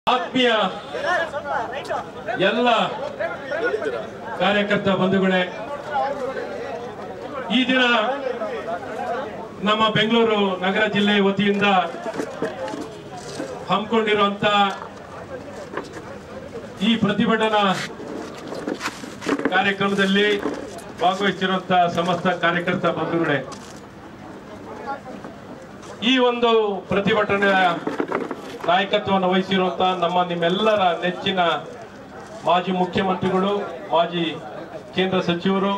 ಆತ್ಮೀಯ ಎಲ್ಲ ಕಾರ್ಯಕರ್ತ ಬಂಧುಗಳೇ ಈ ದಿನ ನಮ್ಮ ಬೆಂಗಳೂರು ನಗರ ಜಿಲ್ಲೆ ವತಿಯಿಂದ ಹಮ್ಮಿಕೊಂಡಿರುವಂತ ಈ ಪ್ರತಿಭಟನಾ ಕಾರ್ಯಕ್ರಮದಲ್ಲಿ ಭಾಗವಹಿಸಿರುವಂತ ಸಮಸ್ತ ಕಾರ್ಯಕರ್ತ ಬಂಧುಗಳೇ ಈ ಒಂದು ಪ್ರತಿಭಟನೆಯ ನಾಯಕತ್ವವನ್ನು ವಹಿಸಿರುವಂತ ನಮ್ಮ ನಿಮ್ಮೆಲ್ಲರ ನೆಚ್ಚಿನ ಮಾಜಿ ಮುಖ್ಯಮಂತ್ರಿಗಳು ಮಾಜಿ ಕೇಂದ್ರ ಸಚಿವರು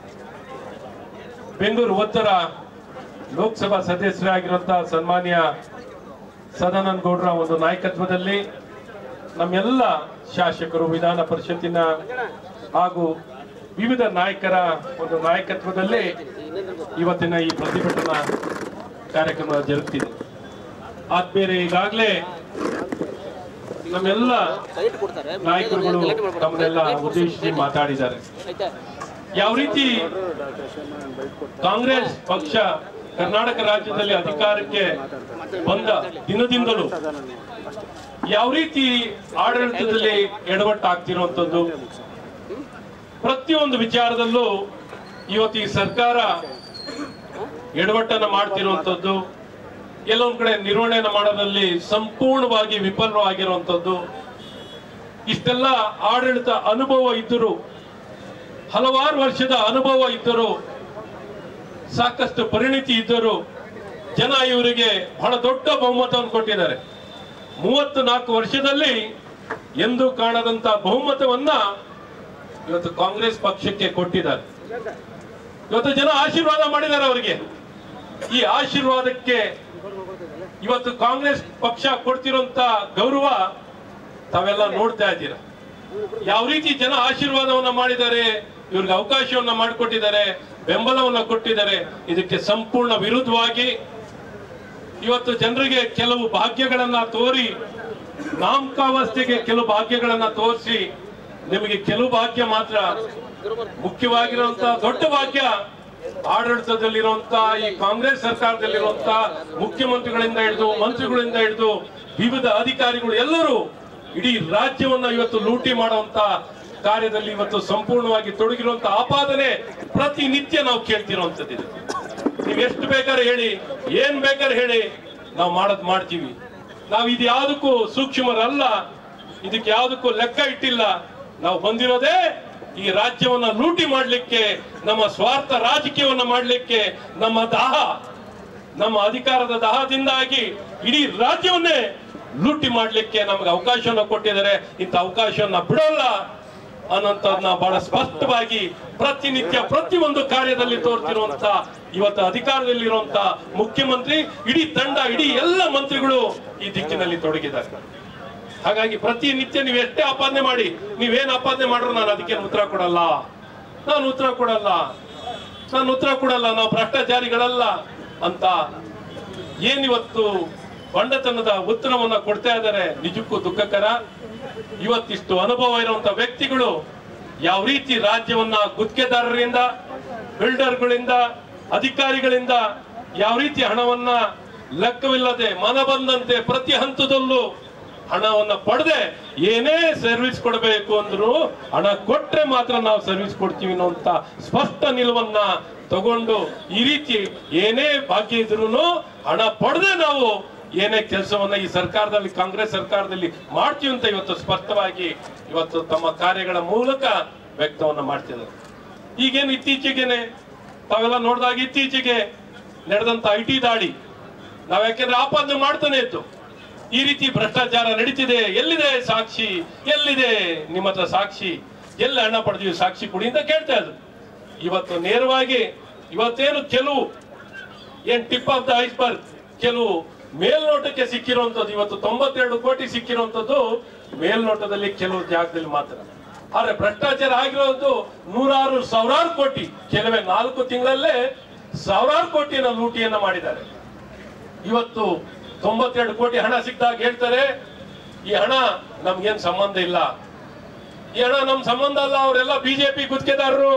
ಬೆಂಗಳೂರು ಉತ್ತರ ಲೋಕಸಭಾ ಸದಸ್ಯರಾಗಿರುವಂತಹ ಸನ್ಮಾನ್ಯ ಸದಾನಂದ ಗೌಡರ ಒಂದು ನಾಯಕತ್ವದಲ್ಲಿ ನಮ್ಮೆಲ್ಲ ಶಾಸಕರು ವಿಧಾನ ಪರಿಷತ್ತಿನ ಹಾಗೂ ವಿವಿಧ ನಾಯಕರ ಒಂದು ನಾಯಕತ್ವದಲ್ಲಿ ಇವತ್ತಿನ ಈ ಪ್ರತಿಭಟನಾ ಕಾರ್ಯಕ್ರಮ ಜರುಗ್ತಿದೆ ಆದ್ಮೇಲೆ ಈಗಾಗಲೇ ನಮ್ಮೆಲ್ಲ ಸೈಟ್ ಕೊಡ್ತಾರೆ ನಾಯಕರುಗಳು ತಮ್ಮನ್ನೆಲ್ಲ ಉದ್ದೇಶಿಸಿ ಮಾತಾಡಿದ್ದಾರೆ ಆಯ್ತಾ ಯಾವ ರೀತಿ ಕಾಂಗ್ರೆಸ್ ಪಕ್ಷ ಕರ್ನಾಟಕ ರಾಜ್ಯದಲ್ಲಿ ಅಧಿಕಾರಕ್ಕೆ ಬಂದ ದಿನದಿಂದಲೂ ಯಾವ ರೀತಿ ಆಡಳಿತದಲ್ಲಿ ಎಡವಟ್ಟಾಗ್ತಿರುವಂತದ್ದು ಪ್ರತಿಯೊಂದು ವಿಚಾರದಲ್ಲೂ ಇವತ್ತು ಈ ಸರ್ಕಾರ ಎಡವಟ್ಟನ್ನ ಮಾಡ್ತಿರುವಂತದ್ದು ಎಲ್ಲೊಂದ್ ಕಡೆ ನಿರ್ವಹಣೆಯನ್ನ ಮಾಡೋದ್ರಲ್ಲಿ ಸಂಪೂರ್ಣವಾಗಿ ವಿಫಲವಾಗಿರುವಂತದ್ದು ಇಷ್ಟೆಲ್ಲ ಆಡಳಿತ ಅನುಭವ ಇದ್ದರೂ ಹಲವಾರು ವರ್ಷದ ಅನುಭವ ಇದ್ದರು ಸಾಕಷ್ಟು ಪರಿಣಿತಿ ಇದ್ದರು ಜನ ಇವರಿಗೆ ಬಹಳ ದೊಡ್ಡ ಬಹುಮತವನ್ನು ಕೊಟ್ಟಿದ್ದಾರೆ ಮೂವತ್ತು ನಾಲ್ಕು ವರ್ಷದಲ್ಲಿ ಎಂದು ಕಾಣದಂತ ಬಹುಮತವನ್ನ ಇವತ್ತು ಕಾಂಗ್ರೆಸ್ ಪಕ್ಷಕ್ಕೆ ಕೊಟ್ಟಿದ್ದಾರೆ ಇವತ್ತು ಜನ ಆಶೀರ್ವಾದ ಮಾಡಿದ್ದಾರೆ ಅವರಿಗೆ ಈ ಆಶೀರ್ವಾದಕ್ಕೆ ಇವತ್ತು ಕಾಂಗ್ರೆಸ್ ಪಕ್ಷ ಕೊಡ್ತಿರುವಂತ ಗೌರವ ತಾವೆಲ್ಲ ನೋಡ್ತಾ ಇದ್ದೀರಾ ಯಾವ ರೀತಿ ಜನ ಆಶೀರ್ವಾದವನ್ನ ಮಾಡಿದ್ದಾರೆ ಇವ್ರಿಗೆ ಅವಕಾಶವನ್ನ ಮಾಡಿಕೊಟ್ಟಿದ್ದಾರೆ ಬೆಂಬಲವನ್ನ ಕೊಟ್ಟಿದ್ದಾರೆ ಇದಕ್ಕೆ ಸಂಪೂರ್ಣ ವಿರುದ್ಧವಾಗಿ ಇವತ್ತು ಜನರಿಗೆ ಕೆಲವು ಭಾಗ್ಯಗಳನ್ನ ತೋರಿ ನಾಮಕಾವಸ್ಥೆಗೆ ಕೆಲವು ಭಾಗ್ಯಗಳನ್ನ ತೋರಿಸಿ ನಿಮಗೆ ಕೆಲವು ಭಾಗ್ಯ ಮಾತ್ರ ಮುಖ್ಯವಾಗಿರುವಂತಹ ದೊಡ್ಡ ಭಾಗ್ಯ ಆಡಳಿತದಲ್ಲಿರುವಂತ ಈ ಕಾಂಗ್ರೆಸ್ ಸರ್ಕಾರದಲ್ಲಿರುವಂತ ಮುಖ್ಯಮಂತ್ರಿಗಳಿಂದ ಹಿಡಿದು ಮಂತ್ರಿಗಳಿಂದ ಹಿಡಿದು ವಿವಿಧ ಅಧಿಕಾರಿಗಳು ಎಲ್ಲರೂ ಇಡೀ ರಾಜ್ಯವನ್ನ ಇವತ್ತು ಲೂಟಿ ಮಾಡುವಂತ ಕಾರ್ಯದಲ್ಲಿ ಇವತ್ತು ಸಂಪೂರ್ಣವಾಗಿ ತೊಡಗಿರುವಂತ ಆಪಾದನೆ ಪ್ರತಿನಿತ್ಯ ನಾವು ಕೇಳ್ತಿರುವಂತದ್ದು ನೀವು ಎಷ್ಟು ಬೇಕಾದ್ರೆ ಹೇಳಿ ಏನ್ ಬೇಕಾದ್ರೆ ಹೇಳಿ ನಾವು ಮಾಡೋದ್ ಮಾಡ್ತೀವಿ ನಾವು ಇದು ಯಾವುದಕ್ಕೂ ಸೂಕ್ಷ್ಮರಲ್ಲ ಇದಕ್ಕೆ ಯಾವುದಕ್ಕೂ ಲೆಕ್ಕ ಇಟ್ಟಿಲ್ಲ ನಾವು ಬಂದಿರೋದೇ ಈ ರಾಜ್ಯವನ್ನ ಲೂಟಿ ಮಾಡ್ಲಿಕ್ಕೆ ನಮ್ಮ ಸ್ವಾರ್ಥ ರಾಜಕೀಯವನ್ನ ಮಾಡ್ಲಿಕ್ಕೆ ನಮ್ಮ ದಾಹ ನಮ್ಮ ಅಧಿಕಾರದ ದಾಹದಿಂದಾಗಿ ಇಡೀ ರಾಜ್ಯವನ್ನೇ ಲೂಟಿ ಮಾಡ್ಲಿಕ್ಕೆ ನಮಗೆ ಅವಕಾಶವನ್ನ ಕೊಟ್ಟಿದ್ದಾರೆ ಇಂಥ ಅವಕಾಶವನ್ನ ಬಿಡೋಲ್ಲ ಅನ್ನೋಂಥದ್ನ ಬಹಳ ಸ್ಪಷ್ಟವಾಗಿ ಪ್ರತಿನಿತ್ಯ ಪ್ರತಿಯೊಂದು ಕಾರ್ಯದಲ್ಲಿ ತೋರ್ತಿರುವಂತ ಇವತ್ತು ಅಧಿಕಾರದಲ್ಲಿರುವಂತ ಮುಖ್ಯಮಂತ್ರಿ ಇಡೀ ತಂಡ ಇಡೀ ಎಲ್ಲ ಮಂತ್ರಿಗಳು ಈ ದಿಕ್ಕಿನಲ್ಲಿ ತೊಡಗಿದ್ದಾರೆ ಹಾಗಾಗಿ ಪ್ರತಿನಿತ್ಯ ನೀವು ಎಷ್ಟೇ ಆಪಾದನೆ ಮಾಡಿ ನೀವೇನ್ ಆಪಾದನೆ ಮಾಡ್ರು ನಾನು ಅದಕ್ಕೆ ಉತ್ತರ ಕೊಡಲ್ಲ ನಾನು ಉತ್ತರ ಕೊಡಲ್ಲ ನಾನು ಉತ್ತರ ಕೊಡಲ್ಲ ನಾವು ಭ್ರಷ್ಟಾಚಾರಿಗಳಲ್ಲ ಅಂತ ಏನಿವತ್ತು ಬಂಡತನದ ಉತ್ತರವನ್ನ ಕೊಡ್ತಾ ಇದ್ದಾರೆ ನಿಜಕ್ಕೂ ದುಃಖಕರ ಇವತ್ತಿಷ್ಟು ಅನುಭವ ಇರುವಂತ ವ್ಯಕ್ತಿಗಳು ಯಾವ ರೀತಿ ರಾಜ್ಯವನ್ನ ಗುತ್ತಿಗೆದಾರರಿಂದ ಬಿಲ್ಡರ್ಗಳಿಂದ ಅಧಿಕಾರಿಗಳಿಂದ ಯಾವ ರೀತಿ ಹಣವನ್ನ ಲೆಕ್ಕವಿಲ್ಲದೆ ಮನ ಬಂದಂತೆ ಪ್ರತಿ ಹಂತದಲ್ಲೂ ಹಣವನ್ನ ಪಡೆದೆ ಏನೇ ಸರ್ವಿಸ್ ಕೊಡಬೇಕು ಅಂದ್ರು ಹಣ ಕೊಟ್ರೆ ಮಾತ್ರ ನಾವು ಸರ್ವಿಸ್ ಕೊಡ್ತೀವಿ ಅನ್ನುವಂತ ಸ್ಪಷ್ಟ ನಿಲುವನ್ನ ತಗೊಂಡು ಈ ರೀತಿ ಏನೇ ಭಾಗ್ಯ ಇದ್ರು ಹಣ ಪಡೆದೆ ನಾವು ಏನೇ ಕೆಲಸವನ್ನ ಈ ಸರ್ಕಾರದಲ್ಲಿ ಕಾಂಗ್ರೆಸ್ ಸರ್ಕಾರದಲ್ಲಿ ಮಾಡ್ತೀವಿ ಅಂತ ಇವತ್ತು ಸ್ಪಷ್ಟವಾಗಿ ಇವತ್ತು ತಮ್ಮ ಕಾರ್ಯಗಳ ಮೂಲಕ ವ್ಯಕ್ತವನ್ನ ಮಾಡ್ತಿದ್ದಾರೆ ಈಗೇನು ಇತ್ತೀಚೆಗೆನೆ ತಾವೆಲ್ಲ ನೋಡಿದಾಗ ಇತ್ತೀಚೆಗೆ ನಡೆದಂತ ಐ ಟಿ ದಾಳಿ ನಾವ್ ಯಾಕೆಂದ್ರೆ ಆಪಾದನೆ ಮಾಡ್ತಾನೆ ಇತ್ತು ಈ ರೀತಿ ಭ್ರಷ್ಟಾಚಾರ ನಡೀತಿದೆ ಎಲ್ಲಿದೆ ಸಾಕ್ಷಿ ಎಲ್ಲಿದೆ ನಿಮ್ಮ ಹತ್ರ ಸಾಕ್ಷಿ ಎಲ್ಲಿ ಹಣ ಪಡೆದಿವಿ ಸಾಕ್ಷಿ ಕೊಡಿ ಅಂತ ಕೇಳ್ತಾ ಇದ್ರು ಇವತ್ತು ನೇರವಾಗಿ ಇವತ್ತೇನು ಕೆಲವು ಏನ್ ಟಿಪ್ ಆಫ್ ದ ಐಸ್ಬರ್ಗ್ ಕೆಲವು ಮೇಲ್ನೋಟಕ್ಕೆ ಸಿಕ್ಕಿರುವಂತದ್ದು ಇವತ್ತು ತೊಂಬತ್ತೆರಡು ಕೋಟಿ ಸಿಕ್ಕಿರುವಂತದ್ದು ಮೇಲ್ನೋಟದಲ್ಲಿ ಕೆಲವು ಜಾಗದಲ್ಲಿ ಮಾತ್ರ ಆದ್ರೆ ಭ್ರಷ್ಟಾಚಾರ ಆಗಿರೋದು ನೂರಾರು ಸಾವಿರಾರು ಕೋಟಿ ಕೆಲವೇ ನಾಲ್ಕು ತಿಂಗಳಲ್ಲೇ ಸಾವಿರಾರು ಕೋಟಿಯನ್ನ ಲೂಟಿಯನ್ನ ಮಾಡಿದ್ದಾರೆ ಇವತ್ತು ತೊಂಬತ್ತೆರಡು ಕೋಟಿ ಹಣ ಸಿಕ್ಕಿದಾಗ ಹೇಳ್ತಾರೆ ಈ ಹಣ ನಮ್ಗೇನ್ ಸಂಬಂಧ ಇಲ್ಲ ಈ ಹಣ ನಮ್ ಸಂಬಂಧ ಅಲ್ಲ ಅವರೆಲ್ಲ ಬಿಜೆಪಿ ಗುತ್ತಿಗೆದಾರರು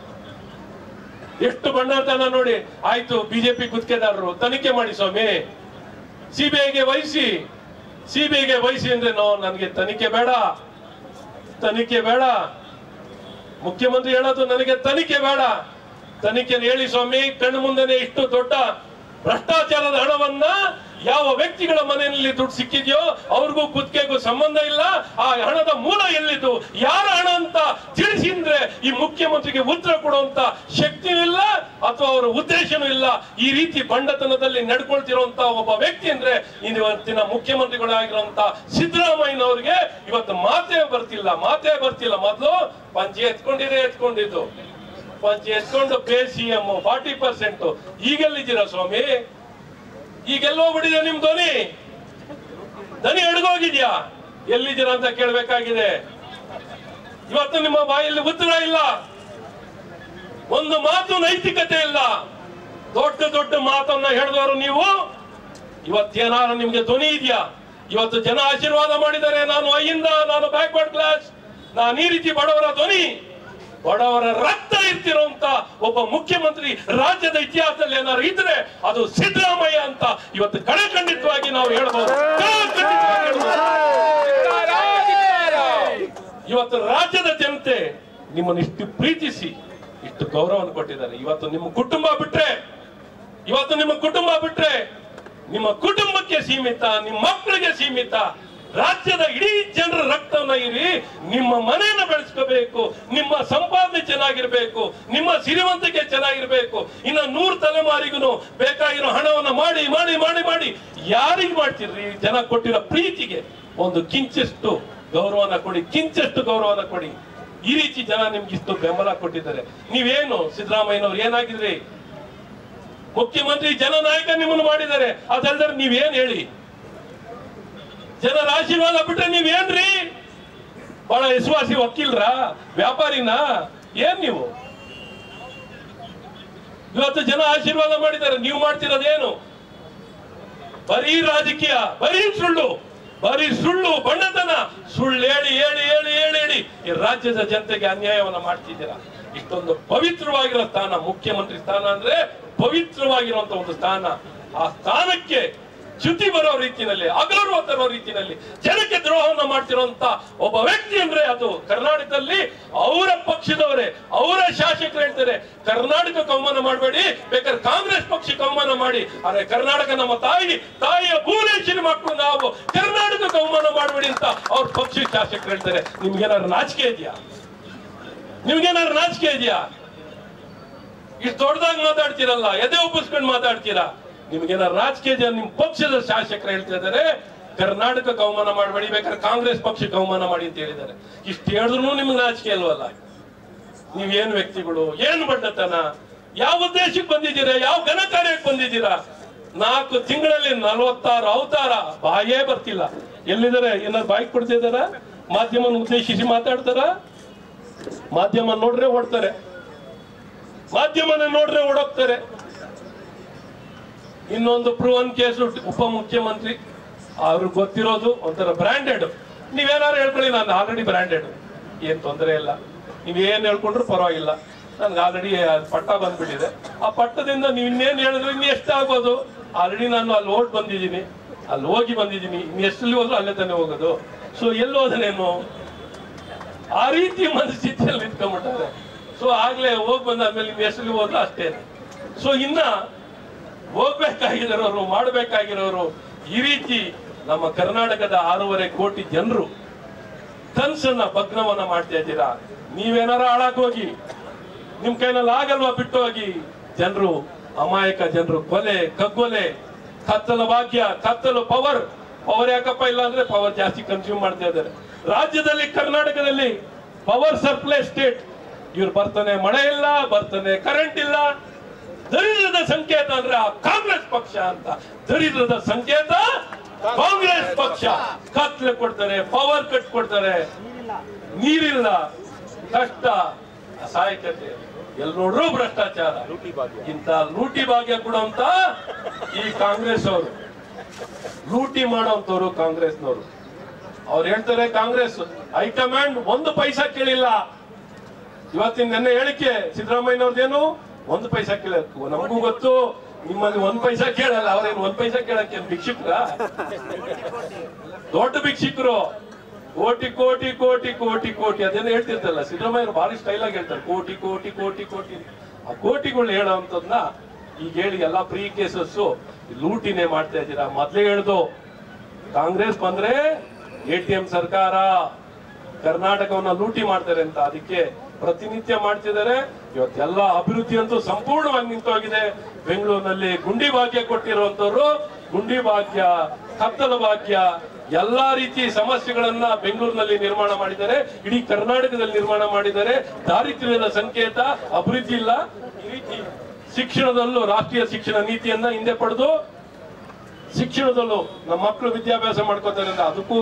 ಎಷ್ಟು ಬಣ್ಣತನ ನೋಡಿ ಆಯ್ತು ಬಿಜೆಪಿ ಗುತ್ತಿಗೆದಾರರು ತನಿಖೆ ಮಾಡಿ ಸ್ವಾಮಿ ಸಿಬಿಐಗೆ ವಹಿಸಿ ಸಿಬಿಐಗೆ ವಹಿಸಿ ಅಂದ್ರೆ ನೋ ನನಗೆ ತನಿಖೆ ಬೇಡ ತನಿಖೆ ಬೇಡ ಮುಖ್ಯಮಂತ್ರಿ ಹೇಳೋದು ನನಗೆ ತನಿಖೆ ಬೇಡ ತನಿಖೆ ಹೇಳಿ ಸ್ವಾಮಿ ಕಣ್ಣು ಮುಂದೆನೆ ಇಷ್ಟು ದೊಡ್ಡ ಭ್ರಷ್ಟಾಚಾರದ ಹಣವನ್ನ ಯಾವ ವ್ಯಕ್ತಿಗಳ ಮನೆಯಲ್ಲಿ ದುಡ್ಡು ಸಿಕ್ಕಿದೆಯೋ ಅವ್ರಿಗೂ ಕುತ್ತಿಗೆಗೂ ಸಂಬಂಧ ಇಲ್ಲ ಆ ಹಣದ ಮೂಲ ಎಲ್ಲಿದ್ದು ಯಾರ ಹಣ ಅಂತ ತಿಳಿಸಿ ಅಂದ್ರೆ ಈ ಮುಖ್ಯಮಂತ್ರಿಗೆ ಉತ್ತರ ಕೊಡುವಂತ ಶಕ್ತಿಯೂ ಇಲ್ಲ ಅಥವಾ ಅವರ ಉದ್ದೇಶನೂ ಇಲ್ಲ ಈ ರೀತಿ ಬಂಡತನದಲ್ಲಿ ನಡ್ಕೊಳ್ತಿರುವಂತ ಒಬ್ಬ ವ್ಯಕ್ತಿ ಅಂದ್ರೆ ಇವತ್ತಿನ ಮುಖ್ಯಮಂತ್ರಿಗಳಾಗಿರುವಂತ ಸಿದ್ದರಾಮಯ್ಯನವರಿಗೆ ಇವತ್ತು ಮಾತೇ ಬರ್ತಿಲ್ಲ ಮಾತೇ ಬರ್ತಿಲ್ಲ ಮೊದಲು ಪಂಚಿ ಎತ್ಕೊಂಡಿರೇ ಎತ್ಕೊಂಡಿದ್ದು ಪಂಚಿ ಎತ್ಕೊಂಡು pay C M forty percent ಈಗೆಲ್ಲಿದ್ದೀರಾ ಸ್ವಾಮಿ ಈಗೆಲ್ಲೋಗ್ಬಿಟ್ಟಿದೆ ನಿಮ್ ಧ್ವನಿ ಧ್ವನಿ ಅಡಗೋಗಿದ್ಯಾ ಎಲ್ಲಿದ್ದೀರಾ ಅಂತ ಕೇಳ್ಬೇಕಾಗಿದೆ ಇವತ್ತು ನಿಮ್ಮ ಬಾಯಲ್ಲಿ ಉತ್ತರ ಇಲ್ಲ ಒಂದು ಮಾತು ನೈತಿಕತೆ ಇಲ್ಲ ದೊಡ್ಡ ದೊಡ್ಡ ಮಾತನ್ನ ಹೇಳಿದವರು ನೀವು ಇವತ್ತೇನಾದ್ರು ನಿಮ್ಗೆ ಧ್ವನಿ ಇದೆಯಾ ಇವತ್ತು ಜನ ಆಶೀರ್ವಾದ ಮಾಡಿದ್ದಾರೆ ನಾನು ಐಯಿಂದ ನಾನು ಬ್ಯಾಕ್ವರ್ಡ್ ಕ್ಲಾಸ್ ನಾನು ಈ ರೀತಿ ಬಡವರ ಧ್ವನಿ ಬಡವರ ರಕ್ತ ಇರ್ತಿರುವಂತ ಒಬ್ಬ ಮುಖ್ಯಮಂತ್ರಿ ರಾಜ್ಯದ ಇತಿಹಾಸದಲ್ಲಿ ಏನಾದ್ರು ಇದ್ರೆ ಅದು ಸಿದ್ದರಾಮಯ್ಯ ಅಂತ ಇವತ್ತು ಕಡಖಂಡಿತವಾಗಿ ನಾವು ಹೇಳ್ಬೋದು ಕಡಖಂಡಿತವಾಗಿ ಹೇಳ್ಬೋದು. ಇವತ್ತು ರಾಜ್ಯದ ಜನತೆ ನಿಮ್ಮನ್ನು ಇಷ್ಟು ಪ್ರೀತಿಸಿ ಇಷ್ಟು ಗೌರವವನ್ನು ಕೊಟ್ಟಿದ್ದಾರೆ ಇವತ್ತು ನಿಮ್ಮ ಕುಟುಂಬ ಬಿಟ್ರೆ ಇವತ್ತು ನಿಮ್ಮ ಕುಟುಂಬ ಬಿಟ್ರೆ ನಿಮ್ಮ ಕುಟುಂಬಕ್ಕೆ ಸೀಮಿತ ನಿಮ್ಮ ಮಕ್ಕಳಿಗೆ ಸೀಮಿತ ರಾಜ್ಯದ ಇಡೀ ಜನರ ರಕ್ತವನ್ನ ಇರಿ ನಿಮ್ಮ ಮನೆಯನ್ನ ಬೆಳೆಸ್ಕೋಬೇಕು ನಿಮ್ಮ ಸಂಪಾದನೆ ಚೆನ್ನಾಗಿರ್ಬೇಕು ನಿಮ್ಮ ಸಿರಿವಂತಿಕೆ ಚೆನ್ನಾಗಿರ್ಬೇಕು ಇನ್ನ ನೂರು ತಲೆಮಾರಿಗೂ ಬೇಕಾಗಿರೋ ಹಣವನ್ನ ಮಾಡಿ ಮಾಡಿ ಮಾಡಿ ಮಾಡಿ ಯಾರಿಗೆ ಮಾಡ್ತೀರಿ ಜನ ಕೊಟ್ಟಿರೋ ಪ್ರೀತಿಗೆ ಒಂದು ಕಿಂಚಷ್ಟು ಗೌರವನ ಕೊಡಿ ಕಿಂಚಷ್ಟು ಗೌರವನ ಕೊಡಿ ಈ ರೀತಿ ಜನ ನಿಮ್ಗೆ ಇಷ್ಟು ಬೆಂಬಲ ಕೊಟ್ಟಿದ್ದಾರೆ ನೀವೇನು ಸಿದ್ದರಾಮಯ್ಯನವ್ರು ಏನಾಗಿದ್ರಿ ಮುಖ್ಯಮಂತ್ರಿ ಜನನಾಯಕ ನಿಮ್ಮನ್ನು ಮಾಡಿದ್ದಾರೆ ಅದಲ್ದರೆ ನೀವೇನ್ ಹೇಳಿ ಜನರ ಆಶೀರ್ವಾದ ಬಿಟ್ರೆ ನೀವೇನ್ರಿ ಬಹಳ ವಿಶ್ವಾಸಿ ವಕೀಲ್ರ ವ್ಯಾಪಾರಿನ ಏನ್ ನೀವು ಇವತ್ತು ಜನ ಆಶೀರ್ವಾದ ಮಾಡಿದ್ದಾರೆ ನೀವು ಮಾಡ್ತಿರೋದೇನು ಬರೀ ರಾಜಕೀಯ ಬರೀ ಸುಳ್ಳು ಬರೀ ಸುಳ್ಳು ಬಣ್ಣತನ ಸುಳ್ಳು ಹೇಳಿ ಹೇಳಿ ಹೇಳಿ ಹೇಳಿ ಹೇಳಿ ಈ ರಾಜ್ಯದ ಜನತೆಗೆ ಅನ್ಯಾಯವನ್ನ ಮಾಡ್ತಿದ್ದೀರಾ ಇಷ್ಟೊಂದು ಪವಿತ್ರವಾಗಿರೋ ಸ್ಥಾನ ಮುಖ್ಯಮಂತ್ರಿ ಸ್ಥಾನ ಅಂದ್ರೆ ಪವಿತ್ರವಾಗಿರುವಂತ ಒಂದು ಸ್ಥಾನ ಆ ಸ್ಥಾನಕ್ಕೆ ಚ್ಯುತಿ ಬರೋ ರೀತಿಯಲ್ಲಿ ಅಗೌರವ ತರೋ ರೀತಿಯಲ್ಲಿ ಜನಕ್ಕೆ ದ್ರೋಹವನ್ನ ಮಾಡ್ತಿರುವಂತ ಒಬ್ಬ ವ್ಯಕ್ತಿ ಅಂದ್ರೆ ಅದು ಕರ್ನಾಟಕದಲ್ಲಿ ಅವರ ಪಕ್ಷದವರೇ ಅವರ ಶಾಸಕರು ಹೇಳ್ತಾರೆ ಕರ್ನಾಟಕಕ್ಕೆ ಅವಮಾನ ಮಾಡಬೇಡಿ ಬೇಕಾದ್ರೆ ಕಾಂಗ್ರೆಸ್ ಪಕ್ಷಕ್ಕೆ ಅವಮಾನ ಮಾಡಿ ಆದ್ರೆ ಕರ್ನಾಟಕ ನಮ್ಮ ತಾಯಿ ತಾಯಿಯ ಭುವನೇಶ್ವರಿ ಮಕ್ಕಳು ನಾವು ಕರ್ನಾಟಕಕ್ಕೆ ಅವಮಾನ ಮಾಡಬೇಡಿ ಅಂತ ಅವ್ರ ಪಕ್ಷದ ಶಾಸಕರು ಹೇಳ್ತಾರೆ ನಿಮ್ಗೇನಾದ್ರು ನಾಚಿಕೆ ಇದೆಯಾ ನಿಮ್ಗೇನಾದ್ರು ನಾಚಿಕೆ ಇದೆಯಾ ಇಷ್ಟು ದೊಡ್ಡದಾಗಿ ಮಾತಾಡ್ತೀರಲ್ಲ ಎದೆ ಒಪ್ಪಿಸ್ಕೊಂಡು ಮಾತಾಡ್ತೀರಾ ನಿಮ್ಗೇನಾದ್ರು ರಾಜಕೀಯ ಜನ ನಿಮ್ ಪಕ್ಷದ ಶಾಸಕರು ಹೇಳ್ತಾ ಇದ್ದಾರೆ ಕರ್ನಾಟಕಕ್ಕೆ ಅವಮಾನ ಮಾಡಬೇಡಿ ಬೇಕಾದ್ರೆ ಕಾಂಗ್ರೆಸ್ ಪಕ್ಷಕ್ಕೆ ಅವಮಾನ ಮಾಡಿ ಅಂತ ಹೇಳಿದ್ದಾರೆ ಇಷ್ಟು ಹೇಳಿದ್ರು ನಿಮ್ಗೆ ನಾಚಿಕೆ ಅಲ್ವಲ್ಲ ನೀವೇನ್ ವ್ಯಕ್ತಿಗಳು ಏನ್ ಬಡ್ಡತನ ಯಾವ ಉದ್ದೇಶಕ್ಕೆ ಬಂದಿದ್ದೀರಾ ಯಾವ ಘನ ಕಾರ್ಯಕ್ಕೆ ಬಂದಿದ್ದೀರಾ ನಾಲ್ಕು ತಿಂಗಳಲ್ಲಿ ನಲವತ್ತಾರು ಅವತಾರ ಬಾಯೇ ಬರ್ತಿಲ್ಲ ಎಲ್ಲಿದ್ದಾರೆ ಏನಾದ್ರು ಬಾಯಿ ಕೊಡ್ತಿದಾರ ಮಾಧ್ಯಮನ ಉದ್ದೇಶಿಸಿ ಮಾತಾಡ್ತಾರ ಮಾಧ್ಯಮ ನೋಡ್ರೆ ಓಡ್ತಾರೆ ಮಾಧ್ಯಮನ ನೋಡ್ರೆ ಓಡೋಗ್ತಾರೆ ಇನ್ನೊಂದು ಪ್ರೂವನ್ ಕೇಸು ಉಪಮುಖ್ಯಮಂತ್ರಿ ಅವ್ರಿಗೆ ಗೊತ್ತಿರೋದು ಒಂಥರ ಬ್ರಾಂಡೆಡ್ ನೀವೇನಾರು ಹೇಳ್ಕೊಳ್ಳಿ ನಾನು ಆಲ್ರೆಡಿ ಬ್ರಾಂಡೆಡ್ ಏನ್ ತೊಂದರೆ ಇಲ್ಲ ನೀವೇನ್ ಹೇಳ್ಕೊಂಡ್ರು ಪರವಾಗಿಲ್ಲ ನನ್ಗೆ ಆಲ್ರೆಡಿ ಪಟ್ಟ ಬಂದ್ಬಿಟ್ಟಿದೆ ಆ ಪಟ್ಟದಿಂದ ನೀವು ಇನ್ನೇನ್ ಹೇಳಿದ್ರೆ ಇನ್ನು ಎಷ್ಟಾಗ್ಬೋದು ಆಲ್ರೆಡಿ ನಾನು ಅಲ್ಲಿ ಓಟ್ ಬಂದಿದ್ದೀನಿ ಅಲ್ಲಿ ಹೋಗಿ ಬಂದಿದ್ದೀನಿ ಇನ್ನು ಎಷ್ಟಲ್ಲಿ ಹೋದ್ರು ಅಲ್ಲೇ ತಾನೇ ಹೋಗೋದು ಸೊ ಎಲ್ಲಿ ಹೋದನೇನು ಆ ರೀತಿ ಮನಸ್ಥಿತಿಯಲ್ಲಿ ನಿಂತ್ಕೊಂಡ್ಬಿಟ್ಟಾರೆ ಸೊ ಆಗ್ಲೇ ಹೋಗ್ ಬಂದಾದ್ಮೇಲೆ ನೀವು ಎಷ್ಟಲ್ಲಿ ಹೋದ್ರು ಅಷ್ಟೇ ಸೊ ಇನ್ನ ಹೋಗ್ಬೇಕಾಗಿರೋರು ಮಾಡಬೇಕಾಗಿರೋರು ಈ ರೀತಿ ನಮ್ಮ ಕರ್ನಾಟಕದ ಆರೂವರೆ ಕೋಟಿ ಜನರು ಕನ್ಸನ್ನ ಭಗ್ನವನ್ನ ಮಾಡ್ತಾ ಇದ್ದೀರಾ ನೀವೇನಾರ ಹಾಳಾಗ್ ಹೋಗಿ ನಿಮ್ ಕೈನಲ್ಲಿ ಆಗಲ್ವಾ ಬಿಟ್ಟು ಹೋಗಿ ಜನರು ಅಮಾಯಕ ಜನರು ಕೊಲೆ ಕಗ್ಗೊಲೆ ಕತ್ತಲ ಭಾಗ್ಯ ಕತ್ತಲು ಪವರ್ ಪವರ್ ಯಾಕಪ್ಪ ಇಲ್ಲ ಅಂದ್ರೆ ಪವರ್ ಜಾಸ್ತಿ ಕನ್ಸ್ಯೂಮ್ ಮಾಡ್ತಾ ಇದ್ದಾರೆ ರಾಜ್ಯದಲ್ಲಿ ಕರ್ನಾಟಕದಲ್ಲಿ ಪವರ್ ಸರ್ಪ್ಲೈ ಸ್ಟೇಟ್ ಇವ್ರು ಬರ್ತಾನೆ ಮಳೆ ಇಲ್ಲ ಬರ್ತಾನೆ ಕರೆಂಟ್ ಇಲ್ಲ ದರಿದ್ರದ ಸಂಕೇತ ಅಂದ್ರೆ ಆ ಕಾಂಗ್ರೆಸ್ ಪಕ್ಷ ಅಂತ ದರಿದ್ರದ ಸಂಕೇತ ಕಾಂಗ್ರೆಸ್ ಪಕ್ಷ ಕತ್ಲೆ ಕೊಡ್ತಾರೆ ಪವರ್ ಕಟ್ ಕೊಡ್ತಾರೆ ನೀರಿಲ್ಲ ಕಷ್ಟ ಅಸಹಾಯಕತೆ ಎಲ್ಲಿ ನೋಡ್ರು ಭ್ರಷ್ಟಾಚಾರ ಇಂತ ಲೂಟಿ ಭಾಗ್ಯ ಕೊಡುವಂತ ಈ ಕಾಂಗ್ರೆಸ್ ಅವರು ಲೂಟಿ ಮಾಡೋಂಥವ್ರು ಕಾಂಗ್ರೆಸ್ನವರು ಅವ್ರು ಹೇಳ್ತಾರೆ ಕಾಂಗ್ರೆಸ್ ಹೈಕಮಾಂಡ್ ಒಂದು ಪೈಸಾ ಕೇಳಿಲ್ಲ ಇವತ್ತಿನ ನನ್ನ ಹೇಳಿಕೆ ಸಿದ್ದರಾಮಯ್ಯನವ್ರದ್ದೇನು ಒಂದು ಪೈಸಾ ಕೇಳ ನಮಗೂ ಗೊತ್ತು ನಿಮ್ಮಲ್ಲಿ ಒಂದ್ ಪೈಸಾ ಕೇಳಲ್ಲ ಅವ್ರೇನು ಒಂದ್ ಪೈಸಾ ಕೇಳಕ್ಕೆ ಏನ್ ಭಿಕ್ಷುಕ್ರ ದೊಡ್ಡ ಭಿಕ್ಷುಕರು ಕೋಟಿ ಕೋಟಿ ಕೋಟಿ ಕೋಟಿ ಕೋಟಿ ಅದೇನೋ ಹೇಳ್ತಿರ್ತಲ್ಲ ಸಿದ್ದರಾಮಯ್ಯ ಭಾರಿ ಸ್ಟೈಲ್ ಆಗಿ ಹೇಳ್ತಾರೆ ಕೋಟಿ ಕೋಟಿ ಕೋಟಿ ಕೋಟಿ ಆ ಕೋಟಿಗಳು ಹೇಳೋವಂಥದ್ನ ಈಗ ಹೇಳಿ ಎಲ್ಲಾ ಫ್ರೀ ಕೇಸಸ್ ಲೂಟಿನೇ ಮಾಡ್ತಾ ಇದ್ದೀರಾ ಮೊದ್ಲೇ ಹೇಳ್ದು ಕಾಂಗ್ರೆಸ್ ಬಂದ್ರೆ ಎ ಟಿ ಎಂ ಸರ್ಕಾರ ಕರ್ನಾಟಕವನ್ನ ಲೂಟಿ ಮಾಡ್ತಾರೆ ಅಂತ ಅದಕ್ಕೆ ಪ್ರತಿನಿತ್ಯ ಮಾಡ್ತಿದ್ದಾರೆ ಇವತ್ತೆಲ್ಲ ಅಭಿವೃದ್ಧಿ ಅಂತೂ ಸಂಪೂರ್ಣವಾಗಿ ನಿಂತೋಗಿದೆ ಬೆಂಗಳೂರಿನಲ್ಲಿ ಗುಂಡಿ ಭಾಗ್ಯ ಕೊಟ್ಟಿರುವಂತವ್ರು ಗುಂಡಿ ಭಾಗ್ಯ ಕತ್ತಲ ಭಾಗ್ಯ ಎಲ್ಲಾ ರೀತಿ ಸಮಸ್ಯೆಗಳನ್ನ ಬೆಂಗಳೂರಿನಲ್ಲಿ ನಿರ್ಮಾಣ ಮಾಡಿದ್ದಾರೆ ಇಡೀ ಕರ್ನಾಟಕದಲ್ಲಿ ನಿರ್ಮಾಣ ಮಾಡಿದ್ದಾರೆ ದಾರಿದ್ರ್ಯದ ಸಂಕೇತ ಅಭಿವೃದ್ಧಿ ಇಲ್ಲ ಈ ರೀತಿ ಶಿಕ್ಷಣದಲ್ಲೂ ರಾಷ್ಟ್ರೀಯ ಶಿಕ್ಷಣ ನೀತಿಯನ್ನ ಹಿಂದೆ ಪಡೆದು ಶಿಕ್ಷಣದಲ್ಲೂ ನಮ್ಮ ಮಕ್ಕಳು ವಿದ್ಯಾಭ್ಯಾಸ ಮಾಡ್ಕೋತಾರೆ ಅಂದ್ರೆ ಅದಕ್ಕೂ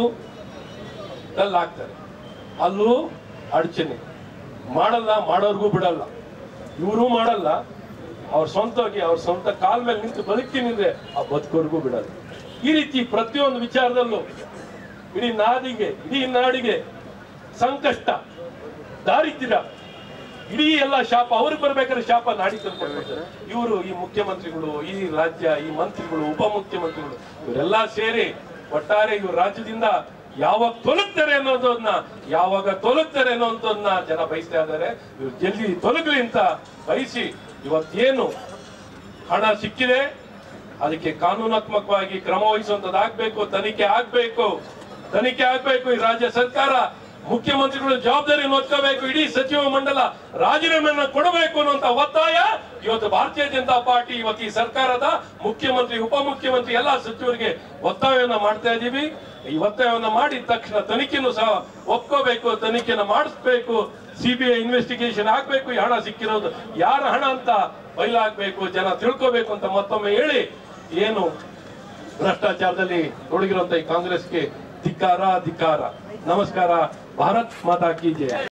ಡಲ್ ಆಗ್ತಾರೆ ಅಲ್ಲೂ ಅಡಚಣೆ ಮಾಡಲ್ಲ ಮಾಡೋರ್ಗೂ ಬಿಡಲ್ಲ ಇವರು ಮಾಡಲ್ಲ ಅವ್ರ ಸ್ವಂತವಾಗಿ ಅವ್ರ ಸ್ವಂತ ಕಾಲ್ ಮೇಲೆ ನಿಂತು ಬದುಕ್ತೀನಿಂದ್ರೆ ಆ ಬದುಕೋರ್ಗೂ ಬಿಡಲ್ಲ ಈ ರೀತಿ ಪ್ರತಿಯೊಂದು ವಿಚಾರದಲ್ಲೂ ಇಡೀ ನಾಡಿಗೆ ಇಡೀ ನಾಡಿಗೆ ಸಂಕಷ್ಟ ದಾರಿದ್ರ್ಯ ಇಡೀ ಎಲ್ಲ ಶಾಪ ಅವ್ರಿಗೆ ಬರ್ಬೇಕಾದ್ರೆ ಶಾಪ ನಾಡಿ ತಂದ್ಕೊಡ್ತಾರೆ ಇವರು ಈ ಮುಖ್ಯಮಂತ್ರಿಗಳು ಈ ರಾಜ್ಯ ಈ ಮಂತ್ರಿಗಳು ಉಪ ಮುಖ್ಯಮಂತ್ರಿಗಳು ಇವರೆಲ್ಲ ಸೇರಿ ಒಟ್ಟಾರೆ ಇವ್ರ ರಾಜ್ಯದಿಂದ ಯಾವಾಗ ತೊಲಗ್ತಾರೆ ಅನ್ನೋದನ್ನ ಯಾವಾಗ ತೊಲಗ್ತಾರೆ ಅನ್ನೋದನ್ನ ಜನ ಬಯಸ್ತಾ ಇದ್ದಾರೆ ಇವ್ರು ಜಲ್ದಿ ತೊಲಗಲಿ ಅಂತ ಬಯಸಿ ಇವತ್ತೇನು ಹಣ ಸಿಕ್ಕಿದೆ ಅದಕ್ಕೆ ಕಾನೂನಾತ್ಮಕವಾಗಿ ಕ್ರಮ ವಹಿಸುವಂತದ್ದಾಗ್ಬೇಕು ತನಿಖೆ ಆಗ್ಬೇಕು ತನಿಖೆ ಆಗ್ಬೇಕು ಈ ರಾಜ್ಯ ಸರ್ಕಾರ ಮುಖ್ಯಮಂತ್ರಿಗಳು ಜವಾಬ್ದಾರಿ ಹೊತ್ಕೋಬೇಕು ಇಡೀ ಸಚಿವ ಮಂಡಲ ರಾಜೀನಾಮೆಯನ್ನ ಕೊಡಬೇಕು ಅನ್ನುವಂತ ಒತ್ತಾಯ ಇವತ್ತು ಭಾರತೀಯ ಜನತಾ ಪಾರ್ಟಿ ಇವತ್ತು ಈ ಸರ್ಕಾರದ ಮುಖ್ಯಮಂತ್ರಿ ಉಪಮುಖ್ಯಮಂತ್ರಿ ಎಲ್ಲಾ ಸಚಿವರಿಗೆ ಒತ್ತಾಯವನ್ನ ಮಾಡ್ತಾ ಇದ್ದೀವಿ ಈ ಒತ್ತಾಯವನ್ನ ಮಾಡಿದ ತಕ್ಷಣ ತನಿಖೆಯನ್ನು ಸಹ ಒಪ್ಕೋಬೇಕು ತನಿಖೆನ ಮಾಡಿಸ್ಬೇಕು ಸಿಬಿಐ ಇನ್ವೆಸ್ಟಿಗೇಷನ್ ಆಗ್ಬೇಕು ಈ ಹಣ ಸಿಕ್ಕಿರೋದು ಯಾರ ಹಣ ಅಂತ ಬಯಲಾಗ್ಬೇಕು ಜನ ತಿಳ್ಕೋಬೇಕು ಅಂತ ಮತ್ತೊಮ್ಮೆ ಹೇಳಿ ಏನು ಭ್ರಷ್ಟಾಚಾರದಲ್ಲಿ ತೊಡಗಿರುವಂತ ಈ ಕಾಂಗ್ರೆಸ್ಗೆ ಧಿಕ್ಕಾರ ಧಿಕ್ಕಾರ ನಮಸ್ಕಾರ ಭಾರತ್ ಮಾತಾ ಕಿ ಜಯ